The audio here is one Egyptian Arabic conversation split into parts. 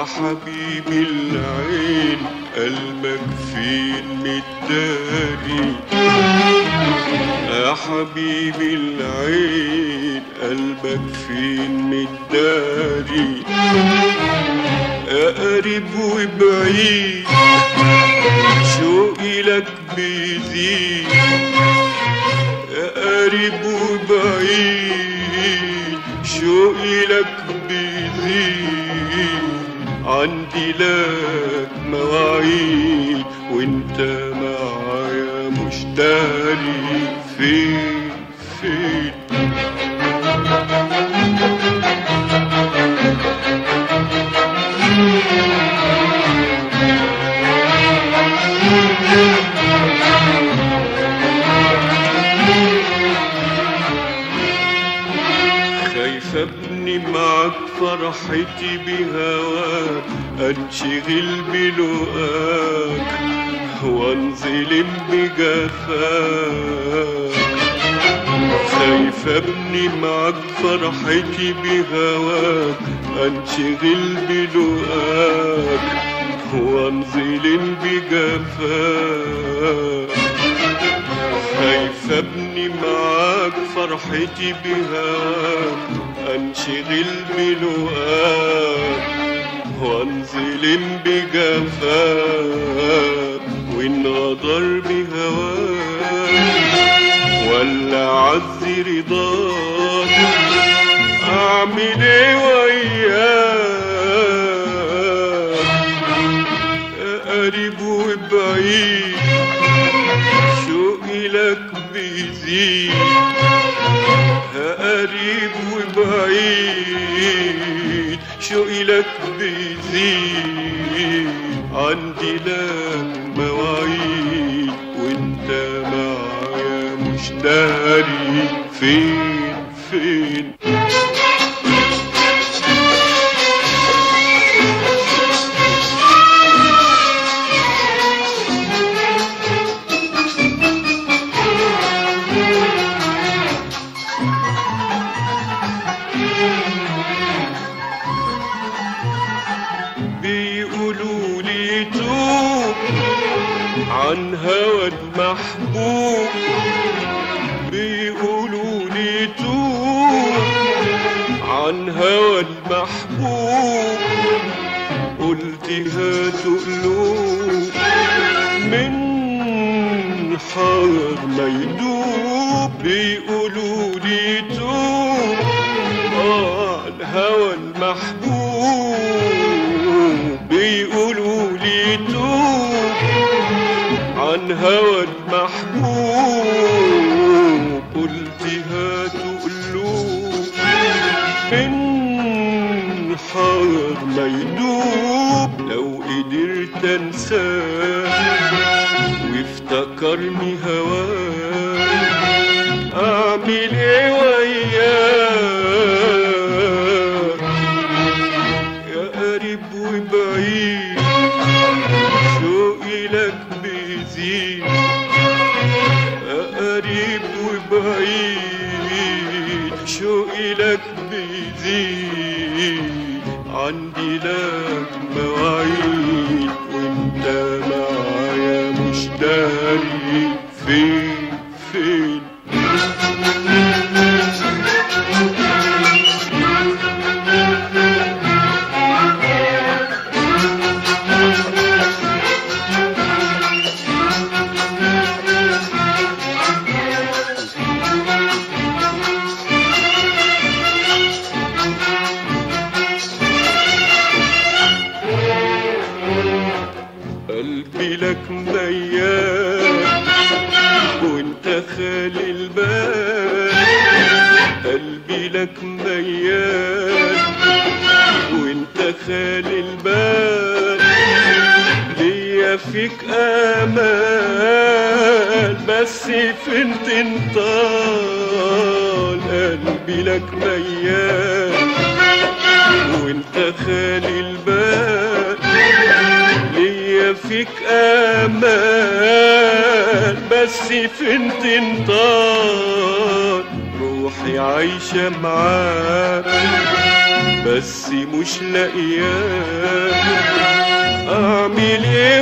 حبيبي العين قلبك فين متداري يا حبيبي العين قلبك فين متداري يا قريب وبعيد شوقي لك بيزيد يا قريب وبعيد شوقي لك بيزيد عندي لك مواعيد وانت معايا مش داري فين فين خايف ابني معاك فرحتي بهواك انشغل بلقاك وانظلم بجفاك خايف ابني معاك فرحتي بهواك انشغل بلقاك وانظلم بجفاك خايف ابني معاك فرحتي بهواك انشغل بلقاك وانظلم بجفاك وانغدر بهواك ولا عزي رضاك اعمل ايه وياك يا قريب وبعيد شوقي لك بيزيد يا قريب وبعيد شوقي لك بيزيد عندي لك مواعيد وانت معايا مش داري فين فين بيقولوا لي توب عن هوى المحبوب بيقولوا لي توب عن هوى المحبوب قلت هاتوا قلوب من حار ما يدوب بيقولوا لي توب آه عن هوى المحبوب بيقولوا لي توب عن هوى المحبوب قلت هاتوا قلوب من حار ما يدوب لو قدرت انساه وافتكرني هواه اعمل ايه وياك يا قريب وبعيد شوقي لك بيزيد يا قريب وبعيد شوقي لك بيزيد عندي لك مواعيد وانت معايا مش داري فين فين قلبي لك ميال وانت خالي البال قلبي لك ميال وانت خالي البال ليا فيك امال بس فين تنطال قلبي لك ميال وانت خالي البال ليا فيك امال بس فين تنطال روحي عايشة معاك بس مش لاقياه اعمل ايه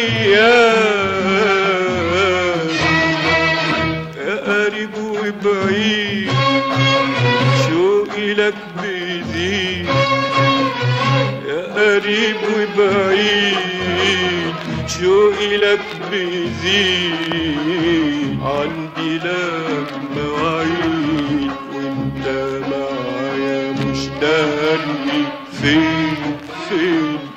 وياه يا قريب وبعيد شوقي لك بيزيد يا قريب وبعيد شوقي لك بيزيد عندي لك مواعيد وانت معايا مش داري فين فين